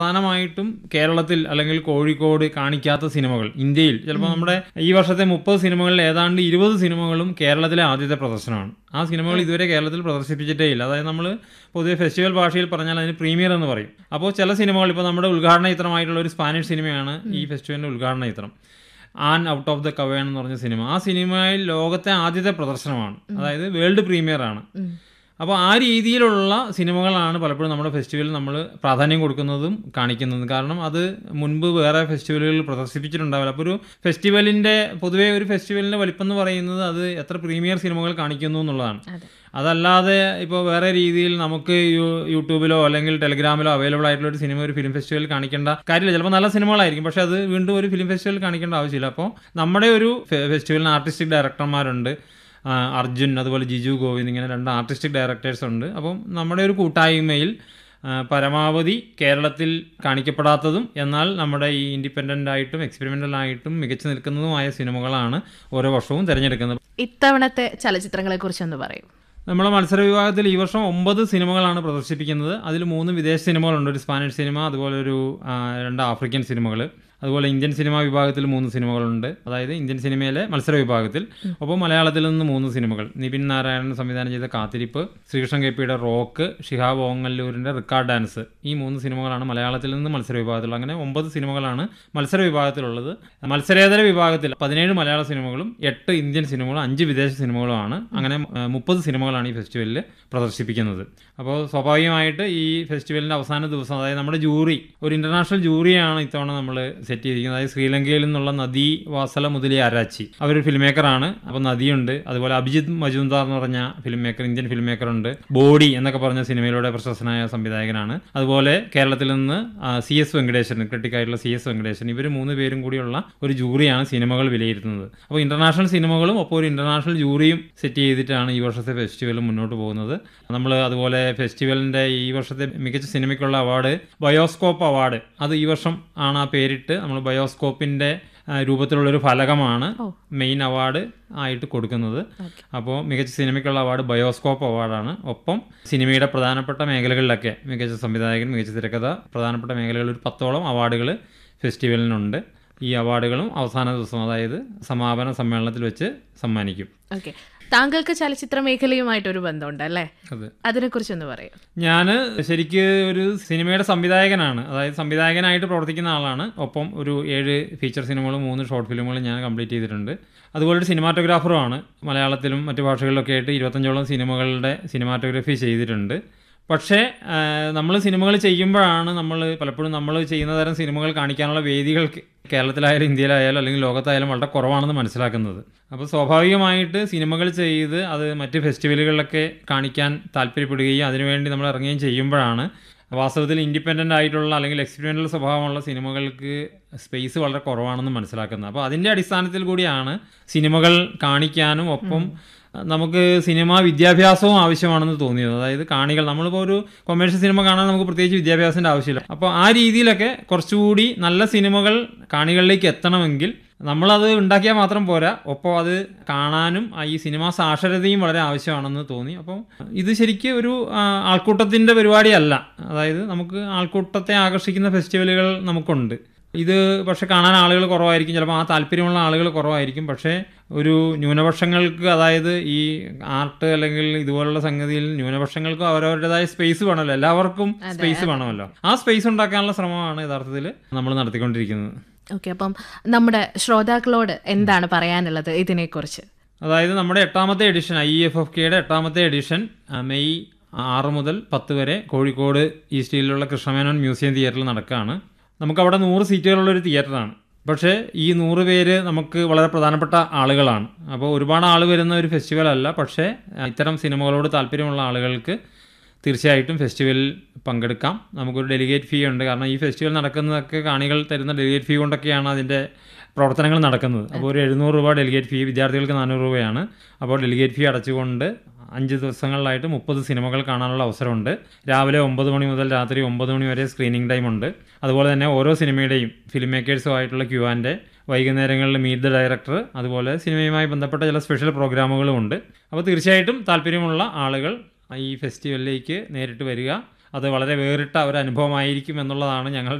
പ്രധാനമായിട്ടും കേരളത്തിൽ അല്ലെങ്കിൽ കോഴിക്കോട് കാണിക്കാത്ത സിനിമകൾ ഇന്ത്യയിൽ ചിലപ്പോൾ നമ്മുടെ ഈ വർഷത്തെ മുപ്പത് സിനിമകളിൽ ഏതാണ്ട് ഇരുപത് സിനിമകളും കേരളത്തിലെ ആദ്യത്തെ പ്രദർശനമാണ് ആ സിനിമകൾ ഇതുവരെ കേരളത്തിൽ പ്രദർശിപ്പിച്ചിട്ടേ ഇല്ല അതായത് നമ്മൾ പൊതുവെ ഫെസ്റ്റിവൽ ഭാഷയിൽ പറഞ്ഞാൽ അതിന് പ്രീമിയർ എന്ന് പറയും അപ്പോൾ ചില സിനിമകൾ ഇപ്പോൾ നമ്മുടെ ഉദ്ഘാടന ചിത്രമായിട്ടുള്ള ഒരു സ്പാനിഷ് സിനിമയാണ് ഈ ഫെസ്റ്റിവലിൻ്റെ ഉദ്ഘാടന ചിത്രം an out of the cavern എന്ന് പറഞ്ഞ സിനിമ ആ സിനിമയിൽ ലോകത്തെ ആദ്യത്തെ പ്രദർശനമാണ് അതായത് വേൾഡ് പ്രീമിയർ ആണ് അപ്പോൾ ആ രീതിയിലുള്ള സിനിമകളാണ് പലപ്പോഴും നമ്മുടെ ഫെസ്റ്റിവലിൽ നമ്മൾ പ്രാധാന്യം കൊടുക്കുന്നതും കാണിക്കുന്നതും കാരണം അത് മുൻപ് വേറെ ഫെസ്റ്റിവലുകളിൽ പ്രദർശിപ്പിച്ചിട്ടുണ്ടാവില്ല അപ്പോൾ ഒരു ഫെസ്റ്റിവലിൻ്റെ പൊതുവേ ഒരു ഫെസ്റ്റിവലിൻ്റെ വലിപ്പം എന്ന് പറയുന്നത് അത് എത്ര പ്രീമിയർ സിനിമകൾ കാണിക്കുന്നു എന്നുള്ളതാണ് അതല്ലാതെ ഇപ്പോൾ വേറെ രീതിയിൽ നമുക്ക് യൂ- യൂട്യൂബിലോ അല്ലെങ്കിൽ ടെലിഗ്രാമിലോ അവൈലബിൾ ആയിട്ടുള്ള ഒരു സിനിമ ഒരു ഫിലിം ഫെസ്റ്റിവലിൽ കാണിക്കേണ്ട കാര്യമില്ല ചിലപ്പോൾ നല്ല സിനിമകളായിരിക്കും പക്ഷേ അത് വീണ്ടും ഒരു ഫിലിം ഫെസ്റ്റിവലിൽ കാണിക്കേണ്ട ആവശ്യമില്ല അപ്പോൾ നമ്മുടെ ഒരു ഫെ- ഫെസ്റ്റിവലിന് ആർട്ടിസ്റ്റിക് ഡയറക്ടർമാരുണ്ട് ആ, അർജുൻ അതുപോലെ ജിജു ഗോവിന്ദ് ഇങ്ങനെ രണ്ട് ആർട്ടിസ്റ്റിക് ഡയറക്ടേഴ്സ് ഉണ്ട് അപ്പം നമ്മുടെ ഒരു കൂട്ടായ്മയിൽ ആ, പരമാവധി കേരളത്തിൽ കാണിക്കപ്പെടാത്തതും എന്നാൽ നമ്മുടെ ഈ ഇൻഡിപെൻഡൻ്റ് ആയിട്ടും എക്സ്പെരിമെൻ്റൽ ആയിട്ടും മികച്ചു നിൽക്കുന്നതുമായ സിനിമകളാണ് ഓരോ വർഷവും തിരഞ്ഞെടുക്കുന്നത് ഇത്തവണത്തെ ചലച്ചിത്രങ്ങളെ കുറിച്ചൊന്ന് പറയും നമ്മുടെ മത്സര വിഭാഗത്തിൽ ഈ വർഷം ഒമ്പത് സിനിമകളാണ് പ്രദർശിപ്പിക്കുന്നത് അതിൽ മൂന്ന് വിദേശ സിനിമകളുണ്ട് ഒരു സ്പാനിഷ് സിനിമ അതുപോലെ ഒരു ആ, രണ്ട് ആഫ്രിക്കൻ സിനിമകൾ അതുപോലെ ഇന്ത്യൻ സിനിമ വിഭാഗത്തിൽ മൂന്ന് സിനിമകളുണ്ട് അതായത് ഇന്ത്യൻ സിനിമയിലെ മത്സര വിഭാഗത്തിൽ ഒപ്പം മലയാളത്തിൽ നിന്ന് മൂന്ന് സിനിമകൾ നിപിൻ നാരായണൻ സംവിധാനം ചെയ്ത കാത്തിരിപ്പ് ശ്രീകൃഷ്ണൻ കെ പിയുടെ റോക്ക് ഷിഹാബ് ഓങ്ങല്ലൂരിൻ്റെ റിക്കാർഡ് ഡാൻസ് ഈ മൂന്ന് സിനിമകളാണ് മലയാളത്തിൽ നിന്ന് മത്സര വിഭാഗത്തിൽ അങ്ങനെ ഒമ്പത് സിനിമകളാണ് മത്സര വിഭാഗത്തിലുള്ളത് മത്സരേതര വിഭാഗത്തിൽ പതിനേഴ് മലയാള സിനിമകളും എട്ട് ഇന്ത്യൻ സിനിമകളും അഞ്ച് വിദേശ സിനിമകളുമാണ് അങ്ങനെ മുപ്പത് സിനിമകളാണ് ഈ ഫെസ്റ്റിവലിൽ പ്രദർശിപ്പിക്കുന്നത് അപ്പോൾ സ്വാഭാവികമായിട്ട് ഈ ഫെസ്റ്റിവലിൻ്റെ അവസാന ദിവസം അതായത് നമ്മുടെ ജൂറി ഒരു ഇൻ്റർനാഷണൽ ജൂറിയാണ് ഇത്തവണ നമ്മൾ സെറ്റ് ചെയ്തിരിക്കുന്നത് അതായത് ശ്രീലങ്കയിൽ നിന്നുള്ള നദി വാസല മുതലി ആരാച്ചി അവരൊരു ഫിലിം മേക്കറാണ് അപ്പോൾ നദിയുണ്ട് അതുപോലെ അഭിജിത് മജുംദാർ എന്ന് പറഞ്ഞ film maker Indian film maker ഉണ്ട് ബോഡി എന്നൊക്കെ പറഞ്ഞ സിനിമയിലൂടെ പ്രശസ്തനായ സംവിധായകനാണ് അതുപോലെ കേരളത്തിൽ നിന്ന് സി എസ് വെങ്കടേശൻ ക്രിട്ടിക്കായിട്ടുള്ള സി എസ് വെങ്കടേശൻ ഇവർ മൂന്ന് പേരും കൂടിയുള്ള ഒരു ജൂറിയാണ് സിനിമകൾ വിലയിരുത്തുന്നത് അപ്പോൾ ഇന്റർനാഷണൽ സിനിമകളും ഒപ്പം ഒരു ഇന്റർനാഷണൽ ജൂറിയും സെറ്റ് ചെയ്തിട്ടാണ് ഈ വർഷത്തെ ഫെസ്റ്റിവൽ മുന്നോട്ട് പോകുന്നത് നമ്മൾ അതുപോലെ ഫെസ്റ്റിവലിന്റെ ഈ വർഷത്തെ മികച്ച സിനിമയ്ക്കുള്ള അവാർഡ് ബയോസ്കോപ്പ് അവാർഡ് അത് ഈ വർഷം ആണ് ആ പേരിട്ട് നമ്മൾ ബയോസ്കോപ്പിന്റെ ആ, രൂപത്തിലുള്ളൊരു ഫലകമാണ് മെയിൻ അവാർഡ് ആയിട്ട് കൊടുക്കുന്നത് അപ്പോൾ മികച്ച സിനിമയ്ക്കുള്ള അവാർഡ് ബയോസ്കോപ്പ് അവാർഡാണ് ഒപ്പം സിനിമയുടെ പ്രധാനപ്പെട്ട മേഖലകളിലൊക്കെ മികച്ച സംവിധായകൻ മികച്ച തിരക്കഥ പ്രധാനപ്പെട്ട മേഖലകളിൽ ഒരു പത്തോളം അവാർഡുകൾ ഫെസ്റ്റിവലിനുണ്ട് ഈ അവാർഡുകളും അവസാന ദിവസം അതായത് സമാപന സമ്മേളനത്തിൽ വെച്ച് സമ്മാനിക്കും ഓക്കെ താങ്കൾക്ക് ചലച്ചിത്ര മേഖലയുമായിട്ട് ഒരു ബന്ധമുണ്ട് അല്ലേ അതെ അതിനെക്കുറിച്ചൊന്ന് പറയും ഞാൻ ശരിക്ക് ഒരു സിനിമയുടെ സംവിധായകനാണ് അതായത് സംവിധായകനായിട്ട് പ്രവർത്തിക്കുന്ന ആളാണ് ഒപ്പം ഒരു ഏഴ് ഫീച്ചർ സിനിമകളും മൂന്ന് ഷോർട്ട് ഫിലിമുകളും ഞാൻ കംപ്ലീറ്റ് ചെയ്തിട്ടുണ്ട് അതുപോലെ ഒരു സിനിമാറ്റോഗ്രാഫറുമാണ് മലയാളത്തിലും മറ്റു ഭാഷകളിലൊക്കെ ആയിട്ട് ഇരുപത്തഞ്ചോളം സിനിമകളുടെ സിനിമാറ്റോഗ്രഫി ചെയ്തിട്ടുണ്ട് പക്ഷേ നമ്മൾ സിനിമകൾ ചെയ്യുമ്പോഴാണ് നമ്മൾ പലപ്പോഴും നമ്മൾ ചെയ്യുന്ന തരം സിനിമകൾ കാണിക്കാനുള്ള വേദികൾ കേ- കേരളത്തിലായാലും ഇന്ത്യയിലായാലും അല്ലെങ്കിൽ ലോകത്തായാലും വളരെ കുറവാണെന്ന് മനസ്സിലാക്കുന്നത് അപ്പോൾ സ്വാഭാവികമായിട്ട് സിനിമകൾ ചെയ്ത് അത് മറ്റ് ഫെസ്റ്റിവലുകളിലൊക്കെ കാണിക്കാൻ താല്പര്യപ്പെടുകയും അതിനുവേണ്ടി നമ്മൾ ഇറങ്ങുകയും ചെയ്യുമ്പോഴാണ് വാസ്തവത്തിൽ ഇൻഡിപെൻഡൻ്റ് ആയിട്ടുള്ള അല്ലെങ്കിൽ എക്സ്പെരിമെൻ്റൽ സ്വഭാവമുള്ള സിനിമകൾക്ക് സ്പേസ് വളരെ കുറവാണെന്ന് മനസ്സിലാക്കുന്നത് അപ്പോൾ അതിൻ്റെ അടിസ്ഥാനത്തിൽ കൂടിയാണ് സിനിമകൾ കാണിക്കാനും ഒപ്പം നമുക്ക് സിനിമാ വിദ്യാഭ്യാസവും ആവശ്യമാണെന്ന് തോന്നിയത് അതായത് കാണികൾ നമ്മളിപ്പോൾ ഒരു കൊമേഴ്ഷ്യൽ സിനിമ കാണാൻ നമുക്ക് പ്രത്യേകിച്ച് വിദ്യാഭ്യാസത്തിൻ്റെ ആവശ്യമില്ല അപ്പോൾ ആ രീതിയിലൊക്കെ കുറച്ചുകൂടി നല്ല സിനിമകൾ കാണികളിലേക്ക് എത്തണമെങ്കിൽ നമ്മളത് ഉണ്ടാക്കിയാൽ മാത്രം പോരാ ഒപ്പം അത് കാണാനും ആ ഈ സിനിമാ സാക്ഷരതയും വളരെ ആവശ്യമാണെന്ന് തോന്നി അപ്പോൾ ഇത് ശരിക്കും ഒരു ആ, ആൾക്കൂട്ടത്തിൻ്റെ പരിപാടിയല്ല അതായത് നമുക്ക് ആൾക്കൂട്ടത്തെ ആകർഷിക്കുന്ന ഫെസ്റ്റിവലുകൾ നമുക്കുണ്ട് ഇത് പക്ഷെ കാണാൻ ആളുകൾ കുറവായിരിക്കും ചിലപ്പോൾ ആ താല്പര്യമുള്ള ആളുകൾ കുറവായിരിക്കും പക്ഷേ ഒരു ന്യൂനപക്ഷങ്ങൾക്ക് അതായത് ഈ ആർട്ട് അല്ലെങ്കിൽ ഇതുപോലുള്ള സംഗതിയിൽ ന്യൂനപക്ഷങ്ങൾക്കും അവരവരുടേതായ സ്പേസ് വേണമല്ലോ എല്ലാവർക്കും സ്പേസ് വേണമല്ലോ ആ സ്പേസ് ഉണ്ടാക്കാനുള്ള ശ്രമമാണ് യഥാർത്ഥത്തിൽ നമ്മൾ നടത്തിക്കൊണ്ടിരിക്കുന്നത് ഓക്കെ അപ്പം നമ്മുടെ ശ്രോതാക്കളോട് എന്താണ് പറയാനുള്ളത് ഇതിനെക്കുറിച്ച് അതായത് നമ്മുടെ എട്ടാമത്തെ എഡിഷൻ ഐ എഫ് എഫ് കെയുടെ എട്ടാമത്തെ എഡിഷൻ ആ, മെയ് ആറ് മുതൽ പത്ത് വരെ കോഴിക്കോട് ഈസ്റ്റ് ഹില്ലിലുള്ള കൃഷ്ണമേനോൻ മ്യൂസിയം തിയേറ്ററിൽ നടക്കുകയാണ് നമുക്കവിടെ നൂറ് സീറ്റുകളുള്ള ഒരു തിയേറ്ററാണ് പക്ഷേ ഈ നൂറ് പേര് നമുക്ക് വളരെ പ്രധാനപ്പെട്ട ആളുകളാണ് അപ്പോൾ ഒരുപാട് ആൾ വരുന്ന ഒരു ഫെസ്റ്റിവൽ അല്ല പക്ഷേ ആ, ഇത്തരം സിനിമകളോട് താല്പര്യമുള്ള ആളുകൾക്ക് തീർച്ചയായിട്ടും ഫെസ്റ്റിവലിൽ പങ്കെടുക്കാം നമുക്കൊരു ഡെലിഗേറ്റ് ഫീ ഉണ്ട് കാരണം ഈ ഫെസ്റ്റിവൽ നടക്കുന്നതൊക്കെ കാണികൾ തരുന്ന ഡെലിഗേറ്റ് ഫീ കൊണ്ടൊക്കെയാണ് അതിൻ്റെ പ്രവർത്തനങ്ങൾ നടക്കുന്നത് അപ്പോൾ ഒരു എഴുന്നൂറ് രൂപ ഡെലിഗേറ്റ് ഫീ വിദ്യാർത്ഥികൾക്ക് നാനൂറ് രൂപയാണ് അപ്പോൾ ഡെലിഗേറ്റ് ഫീ അടച്ചുകൊണ്ട് അഞ്ച് ദിവസങ്ങളിലായിട്ട് മുപ്പത് സിനിമകൾ കാണാനുള്ള അവസരമുണ്ട് രാവിലെ ഒമ്പത് മണി മുതൽ രാത്രി ഒമ്പത് മണി വരെ സ്ക്രീനിങ് ടൈം ഉണ്ട് അതുപോലെ തന്നെ ഓരോ സിനിമയുടെയും ഫിലിം മേക്കേഴ്സുമായിട്ടുള്ള ക്യൂ ആൻഡ് വൈകുന്നേരങ്ങളിൽ മീറ്റ് ദ ഡയറക്ടർ അതുപോലെ സിനിമയുമായി ബന്ധപ്പെട്ട ചില സ്പെഷ്യൽ പ്രോഗ്രാമുകളും ഉണ്ട് അപ്പോൾ തീർച്ചയായിട്ടും താല്പര്യമുള്ള ആളുകൾ ഈ ഫെസ്റ്റിവലിലേക്ക് നേരിട്ട് വരിക അത് വളരെ വേറിട്ട ഒരു അനുഭവമായിരിക്കും എന്നുള്ളതാണ് ഞങ്ങളുടെ